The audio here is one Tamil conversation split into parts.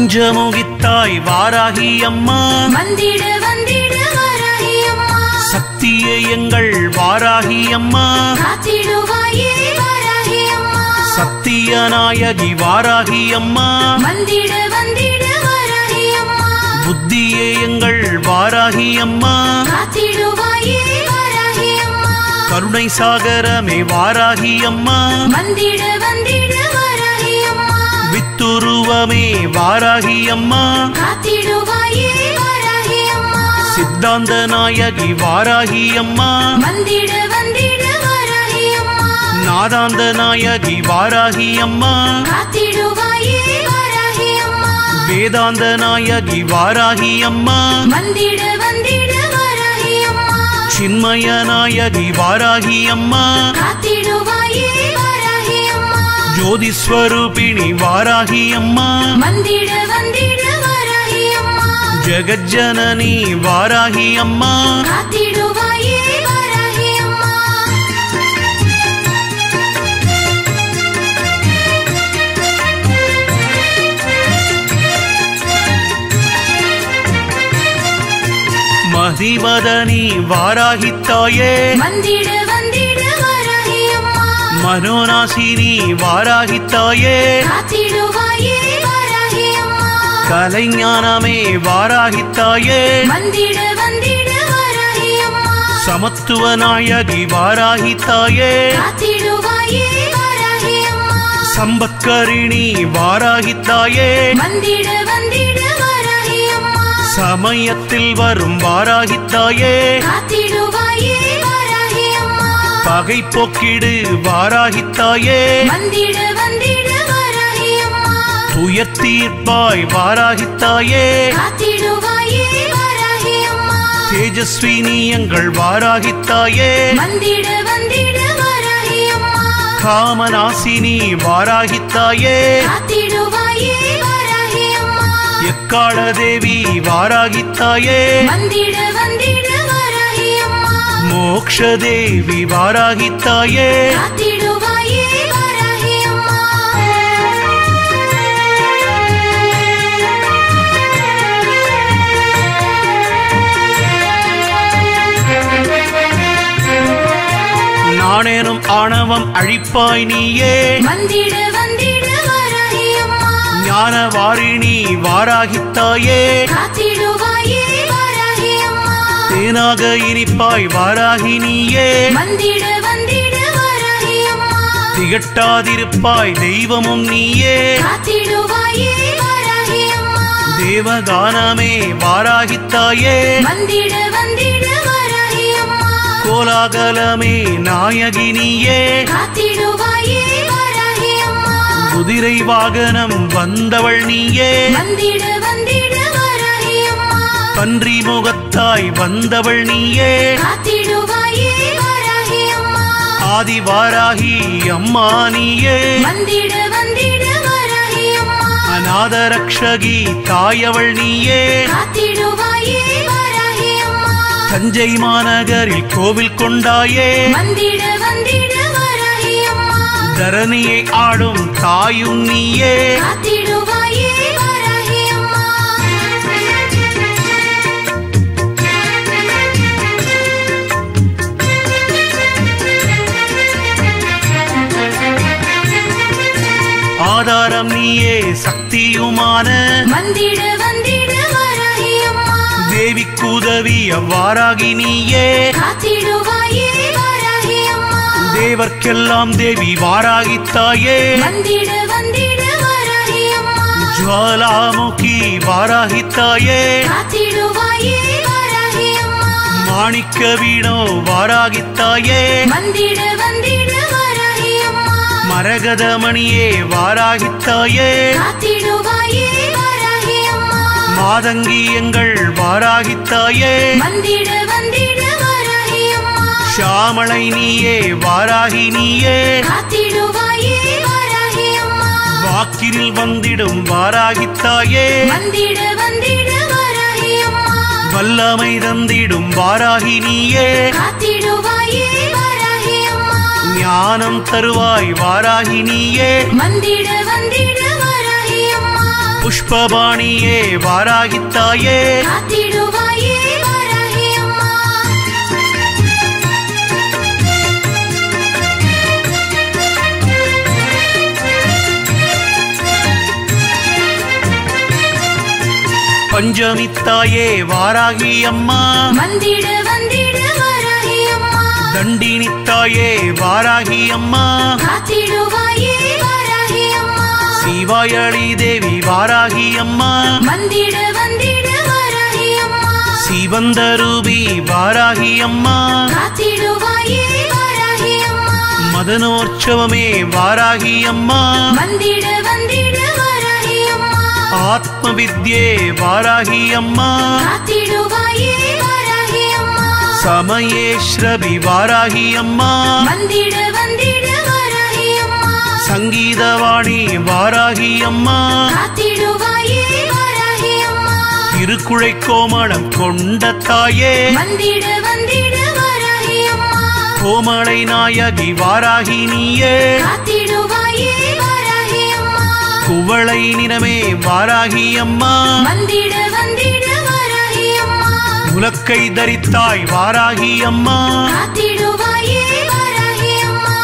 பஞ்சமுகித்தாய் வாராகி அம்மா வந்திட வந்திட வராகி அம்மா சக்தியே எங்கள் வாராகி அம்மா காத்திடுவாயே வராகி அம்மா சத்திய நாயகி வாராகி அம்மா வந்திட வந்திட வராகி அம்மா புத்தியே எங்கள் வாராகி அம்மா காத்திடுவாயே வராகி அம்மா கருணை சாகரமே வாராகி அம்மா வந்திட வந்திட வராகி அம்மா வித்துருவமே வாராகி அம்மா காத்திடுவாயே வராகி அம்மா சித்தாந்த நாயகி வாராகி அம்மா வந்திட வந்திட வராகி அம்மா நாதாந்த நாயகி வாராகி அம்மா காத்திடுவாயே வராகி அம்மா வேதாந்த நாயகி வாராகி அம்மா வந்திட வந்திட வராகி அம்மா சின்மய நாயகி வாராகி அம்மா காத்திடுவாயே வராகி அம்மா ஜோதிஸ்வரூபிணி வாராகி அம்மா வந்திட வந்திட வராகி அம்மா ஜெகஜனனி வாராகி அம்மா காத்திடுவாயே வராகி அம்மா மதிவதனி வாராகி தாயே வந்திட வந்திட வராகி அம்மா மனோநாசினி வாராகி தாயே காத்திடுவாயே வராகி அம்மா கலைஞானமே வாராகி தாயே வந்திட வந்திட வராகி அம்மா சமத்துவ நாயகி வாராகி தாயே காத்திடுவாயே வராகி அம்மா சம்பத்கரிணி வாராகி தாயே வந்திட வந்திட வராகி அம்மா சமயத்தில் வரும் வாராகி தாயே காத்திடுவாயே வராகி அம்மா பகை போக்கிடு வாராகி தாயே வந்திட வந்திட வராகி அம்மா துயர் தீர்ப்பாய் வாராகி தாயே காத்திடுவாயே வராகி அம்மா தேஜஸ்வினி எங்கள் வாராகி தாயே வந்திட வந்திட வராகி அம்மா காமநாசினி வாராகி தாயே காத்திடுவாயே வராகி அம்மா எக்கால தேவி வாராகி தாயே வந்திட வந்திட வராகி அம்மா மோக்ஷ தேவி வாராகி தாயே காத்திடுவாயே வராகி அம்மா நானேனும் ஆணவம் அழிப்பாய் நீயே வந்திட வந்திட வராகி அம்மா ஞான வாரிணி வாராகி தாயே காத்திடுவாயே வராகி அம்மா தேனாக இனிப்பாய் வாராகி நீயே வந்திட வந்திட வராகி அம்மா திகட்டாதிருப்பாய் தெய்வமும் நீயே காத்திடுவாயே வராகி அம்மா தேவகானமே வாராகி தாயே வந்திட வந்திட வராகி அம்மா கோலாகலமே நாயகி நீயே காத்திடுவாயே வராகி அம்மா குதிரை வாகனம் வந்தவள் நீயே வந்திட வந்திட வராகி அம்மா பன்றி முகத்தாய் வந்தவள் நீயே காத்திடுவாயே வராகி அம்மா ஆதி வாராகி அம்மா நீயே வந்திட வந்திட வராகி அம்மா அநாத ரக்ஷகி தாயவள் நீயே காத்திடுவாயே வராகி அம்மா தஞ்சை மாநகரில் கோவில் கொண்டாயே வந்திட வந்திட வராகி அம்மா தரணியை ஆடும் தாயும் நீயே காத்திடுவாயே வராகி அம்மா ஆதாரம் நீயே சக்தியுமான வந்திட வந்திட வராகி அம்மா தேவிக்கு உதவி அவ்வாறாகி நீயே காத்திடுவாயே வராகி அம்மா தேவர்க்கெல்லாம் தேவி வாராகி தாயே வந்திட வந்திட வராகி அம்மா ஜுவாலாமுகி வாராகி தாயே காத்திடுவாயே வராகி அம்மா மாணிக்க வீணோ வாராகி தாயே வந்திட வந்திட வராகி அம்மா மரகதமணியே வாராகி தாயே காத்திடுவாயே வராகி அம்மா மாதங்கி எங்கள் வாராகி தாயே வந்திட வந்திட வராகி அம்மா ஷாமளை நீயே வாராகி நீயே காத்திடுவாயே வராகி அம்மா வாக்கினில் வந்திடும் வாராகி தாயே வந்திட வந்திட வராகி அம்மா வல்லமை தந்திடும் வாராகி நீயே காத்திடுவாயே வராகி அம்மா ஞானம் தருவாய் வாராகி நீயே வந்திட வந்திட வராகி அம்மா புஷ்பபாணியே வாராகித்தாயே காத்திடுவாயே வராகி அம்மா பஞ்சமித்தாயே வாராகி அம்மா வந்திட வந்திட வராகி அம்மா தண்டினித்தாயே வாராகி அம்மா காத்திடுவாயே வராகி அம்மா சிவாயளி தேவி வாராகி அம்மா வந்திட வந்திட வராகி அம்மா சிவந்த ரூபி வாராகி அம்மா காத்திடுவாயே வராகி அம்மா மதனோற்சவமே வாராகி அம்மா வந்திட வந்திட வராகி அம்மா ஆத்ம வித்யே வாராகி அம்மா காத்திடுவாயே வராகி அம்மா சமயேஸ்ரபி வாராகி அம்மா வந்திட வந்திட வராகி அம்மா சங்கீதவாணி வாராகி அம்மா காத்திடுவாயே வராகி அம்மா திருக்குழை கோமளம் கொண்ட தாயே வந்திட வந்திட வராகி அம்மா கோமளை நாயகி வாராகி நீயே காத்திடுவாயே வராகி அம்மா குவளை நினமே வாராகி அம்மா வந்திட வந்திட வராகி அம்மா உலக்கை தரித்தாய் வாராகி அம்மா காத்திடுவாயே வராகி அம்மா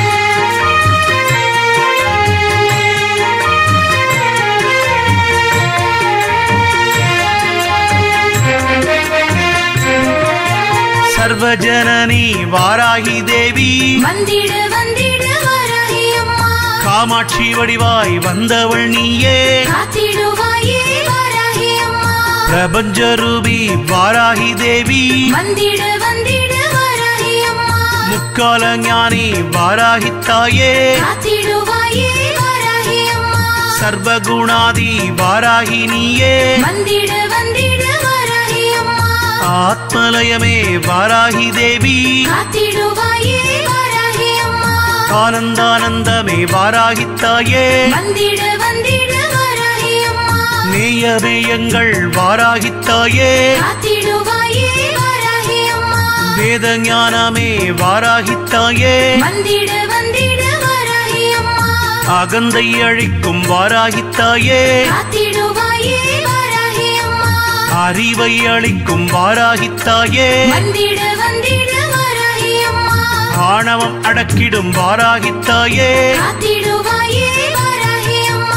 சர்வஜனனி வாராகி தேவி வந்திட வந்திட வராகி அம்மா காமாட்சி வடிவாய் வந்தவள் நீயே காத்திடுவாயே வராகி அம்மா பிரபஞ்ச ரூபி வாராகி தேவி வந்திட வந்திட வராகி அம்மா முக்கால ஞானி வாராகி தாயே காத்திடுவாயே வராகி அம்மா சர்வகுணாதி வாராகி நீயே வந்திட வந்திட வராகி அம்மா ஆத்மலயமே வாராகி தேவி காத்திடுவாயே வராகி அம்மா ஆனந்தானந்தமே வாராகி தாயே வந்திட வந்திட வராகி அம்மா நேயமே எங்கள் வாராகி தாயே காத்திடுவாயே வராகி அம்மா வேத ஞானமே வாராகி தாயே வந்திட வந்திட வராகி அம்மா அகந்தை அழிக்கும் வாராகி தாயே காத்திடுவாயே வராகி அம்மா அறிவை அளிக்கும் வாராகி தாயே வந்திட வந்திட வராகி அம்மா ஆணவம் அடக்கிடும் வாராகி தாயே காத்திடுவாயே வராகி அம்மா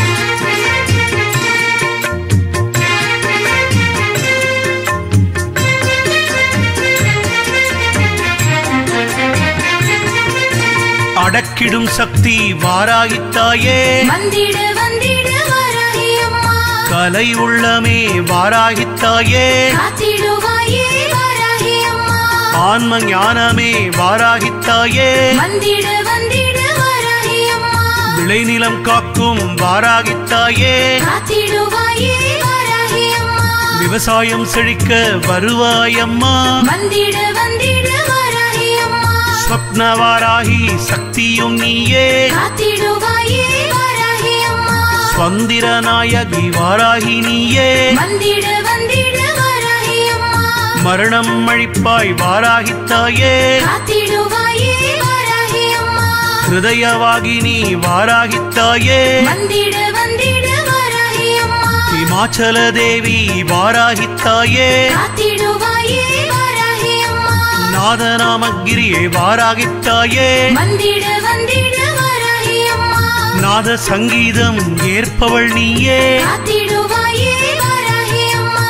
அடக்கிடும் சக்தி வாராகி தாயே வந்திட வந்திட வராகி அம்மா கலை உள்ளமே வாராகி தாயே காத்திடுவாயே வராகி அம்மா ஆன்ம ஞானமே வாராகி தாயே வந்திட வந்திட வராகி அம்மா விளைநிலம் காக்கும் வாராகி தாயே காத்திடுவாயே வராகி அம்மா விவசாயம் செழிக்க வருவாயம்மா வந்திட வந்திட வராகி அம்மா ஸ்வப்ன வாராகி சக்தியும் நீயே காத்திடுவாயே வராகி அம்மா ஸ்வந்திர நாயகி வாராகி நீயே வந்திட வந்திட வராகி அம்மா மரணம் அழிப்பாய் வாராகி தாயே காத்திடுவாயே வராகி அம்மா ஹிருதயவாகினி வாராகி தாயே வந்திட வந்திட வராகி அம்மா இமாச்சல தேவி வாராகி தாயே காத்திடுவாயே வராகி அம்மா நாதநாமகிரியே வாராகி தாயே வந்திட வந்திட வராகி அம்மா நாத சங்கீதம் ஏற்பவள் நீயே காத்திடுவாயே வராகி அம்மா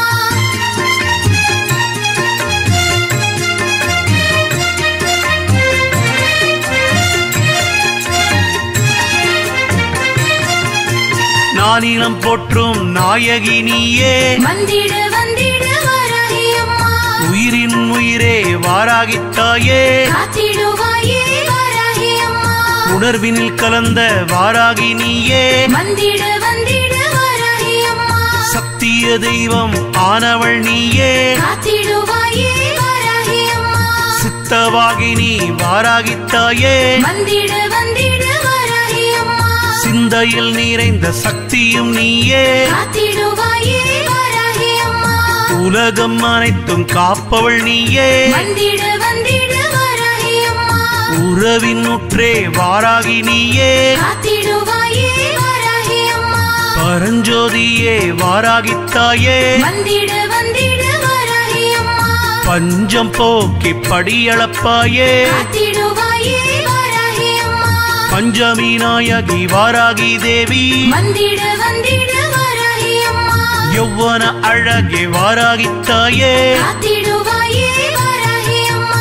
நானிலம் போற்றும் நாயகி நீயே வந்திட வந்திட வராகி அம்மா உயிரின் உயிரே வாராகி தாயே காத்திடுவாயே வராகி அம்மா உணர்வினில் கலந்த வாராகி நீயே வந்திட வந்திட வராகி அம்மா சத்திய தெய்வம் ஆனவள் நீயே காத்திடுவாயே வராகி அம்மா சித்தவாகினி வாராகி தாயே வந்திட வந்திட வராகி அம்மா சிந்தையில் நிறைந்த சக்தியும் நீயே காத்திடுவாயே வராகி அம்மா உலகம் அனைத்தும் காப்பவள் நீயே வந்திட வந்திட வராகி அம்மா உறவின் உற்றே வாராகி நீயே காத்திடுவாயே வராகி அம்மா பரஞ்சோதியே வாராகித்தாயே வந்திட வந்திட வராகி அம்மா பஞ்சம் போக்கி படியளப்பாயே காத்திடுவாயே வராகி அம்மா பஞ்சமி நாயகி வாராகி தேவி வந்திட வந்திட வராகி அம்மா யௌவன அழகே வாராகித்தாயே காத்திடுவாயே வராகி அம்மா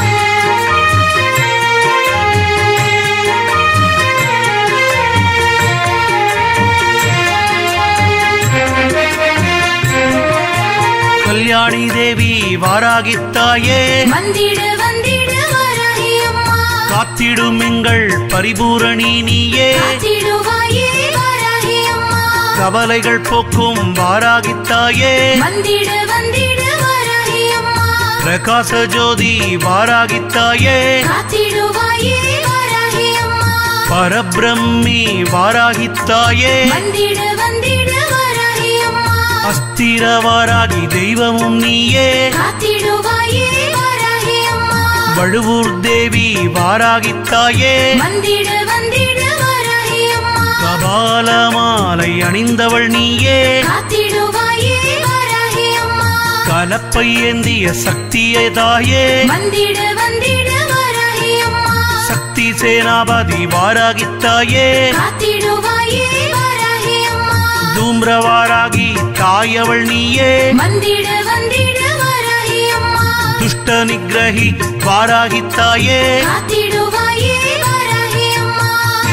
கல்யாணி தேவி வாராகித்தாயே வந்திட வந்திட வராகி அம்மா காத்திடும் எங்கள் பரிபூரணி நீயே காத்திடுவாயே வராகி அம்மா கவலைகள் போக்கும் வாராகித்தாயே வந்திட வந்திட வராகி அம்மா பிரகாச ஜோதி வாராகித்தாயே காத்திடுவாயே வராகி அம்மா பரபிரம்மி வாராகித்தாயே வந்திட வந்திட வராகி அம்மா அஸ்திர வாராகி தெய்வமும் நீயே காத்திடுவாயே வராகி அம்மா வழுவூர் தேவி வாராகித்தாயே வந்திட வந்திட வராகி அம்மா கபால மாலை அணிந்தவள் நீயே காத்திடுவாயே வராகி அம்மா கலப்பை ஏந்திய சக்தியே தாயே வந்திட வந்திட வராகி அம்மா சக்தி சேனாபதி வாராகித்தாயே காத்திடுவாயே வராகி அம்மா தூம்ரவாராகி தாயவள் நீயே வந்திட வந்திட வராகி அம்மா துஷ்ட நிகிரகி வாராகித்தாயே காத்திடுவாயே வராகி அம்மா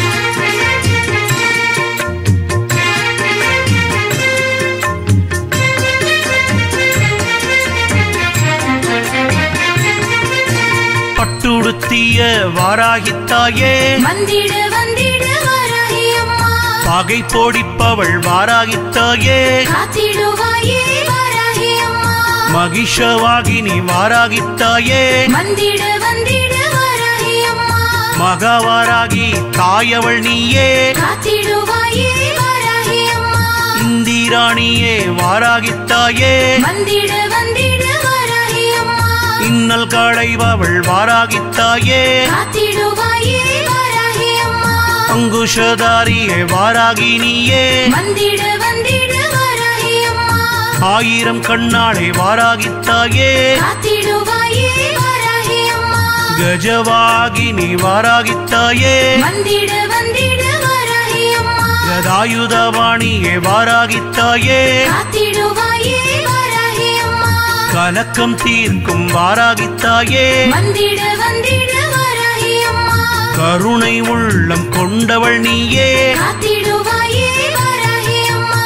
பட்டுடுத்திய வாராகித்தாயே வந்திட வந்திட வராகி அம்மா பகை போடிப்பவள் வாராகித்தாயே காத்திடுவாயே வராகி அம்மா மகிஷவாகினி வாராகித்தாயே வந்திட வந்திட வராகி அம்மா மகாவாராகி தாயவள் நீயே காத்திடுவாயே வராகி அம்மா இந்திராணியே வாராகித்தாயே வந்திட வந்திட வராகி அம்மா இன்னல் களைபவள் வாராகித்தாயே காத்திடுவாயே வராகி அம்மா அங்குஷதாரியே வாராகி நீயே வந்திட வந்திட வராகி அம்மா ஆயிரம் கண்ணாளே வாராகித்தாயே காத்திடுவாயே வராகி அம்மா கஜவாகினி வாராகித்தாயே வந்திட வந்திட வராகி அம்மா கதாயுதவாணியே வாராகித்தாயே காத்திடுவாயே வராகி அம்மா கலக்கம் தீர்க்கும் வாராகித்தாயே வந்திட வந்திட வராகி அம்மா கருணை உள்ளம் கொண்டவள் நீயே காத்திடுவாயே வராகி அம்மா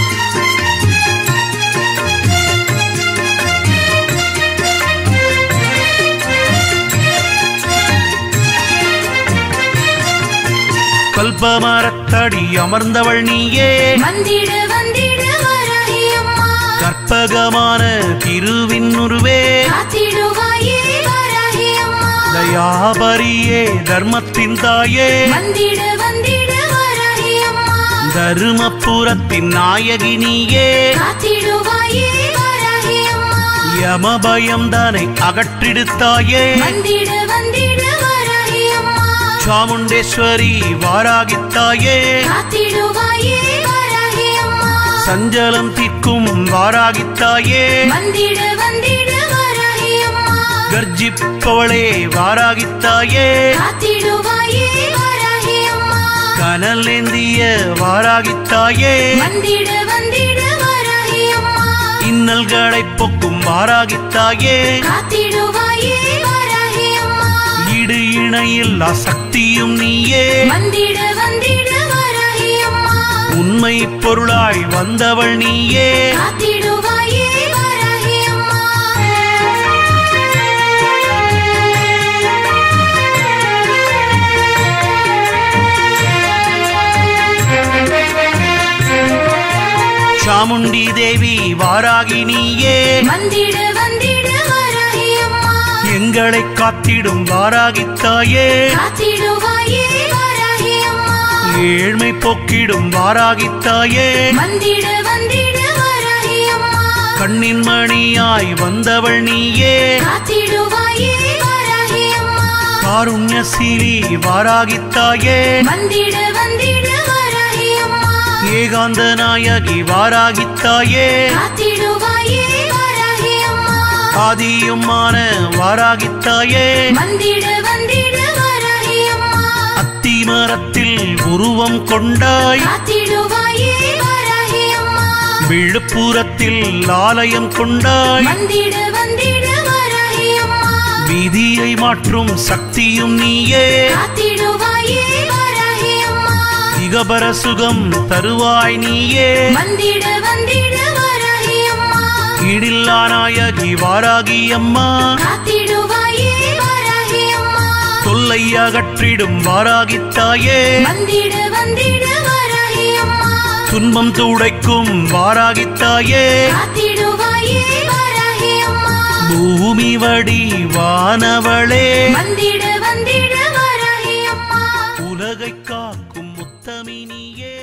கல்பமரத்தடி அமர்ந்தவள் நீயே வந்திட வந்திட வராகி அம்மா கற்பகமான திருவின்னுருவே காத்திடுவாயே வராகி அம்மா தயாபரியே தர்மத்தின் தாயே வந்திட வந்திட வராகி அம்மா தருமபுரத்தின் நாயகி நீயே காத்திடுவாயே வராகி அம்மா யமபயம் தானை அகற்றிடுத்தாயே வந்திட வந்திட வராகி அம்மா சாமுண்டேஸ்வரி வாராகித்தாயே காத்திடுவாயே வராகி அம்மா சஞ்சலம் தீர்க்கும் வாராகித்தாயே வந்திட வந்திட வராகி அம்மா கர்ஜிப்பவளே வாராகித்தாயே காத்திடுவாயே வராகி அம்மா கனலேந்திய வாராகித்தாயே வந்திட வந்திட வராகி அம்மா இன்னல்களை பொக்கும் வாராகித்தாயே காத்திடுவாயே வராகி அம்மா ஈடு இணையில்லா சக்தியும் நீயே வந்திட வந்திட வராகி அம்மா உண்மை பொருளாய் வந்தவள் நீயே காத்திடுவாயே வராகி அம்மா சாமுண்டி தேவி வாராகி நீயே வந்திட வந்திட வராகி அம்மா எங்களை காத்திடும் வாராகித்தாயே காத்திடுவாயே வராகி அம்மா ஏழ்மை போக்கிடும் வாராகித்தாயே வந்திட வந்திட வராகி அம்மா கண்ணின் மணியாய் வந்தவள் நீயே காத்திடுவாயே வராகி அம்மா காருண்யசீலி வாராகித்தாயே வந்திட வந்திட வராகி அம்மா ஏகாந்த நாயகி வாராகித்தாயே காத்திடுவாயே வராகி அம்மா ஆதியுமான வாராகித்தாயே வந்திடு வந்திடு வராகி அம்மா அத்திமரத்தில் உருவம் கொண்டாய் காத்திடுவாயே வராகி அம்மா விழுப்புரத்தில் ஆலயம் கொண்டாய் வந்திடு வந்திடு வராகி அம்மா விதியை மாற்றும் சக்தியும் நீயே காத்திடுவாயே வராகி அம்மா இகபர சுகம் தருவாய் நீயே வந்திடு வந்திடு வராகி அம்மா ஈடில்லா நாயகி வாராகி அம்மா காத்திடுவாயே வராகி அம்மா தொல்லை அகற்றிடும் வாராகித்தாயே வந்திடு வந்திடு வராகி அம்மா துன்பம் துடைக்கும் வாராகித்தாயே காத்திடுவாயே வராகி அம்மா பூமி வடி வானவளே வந்திடு வந்திடு வராகி அம்மா உலகை காக்கும் முத்தமினியே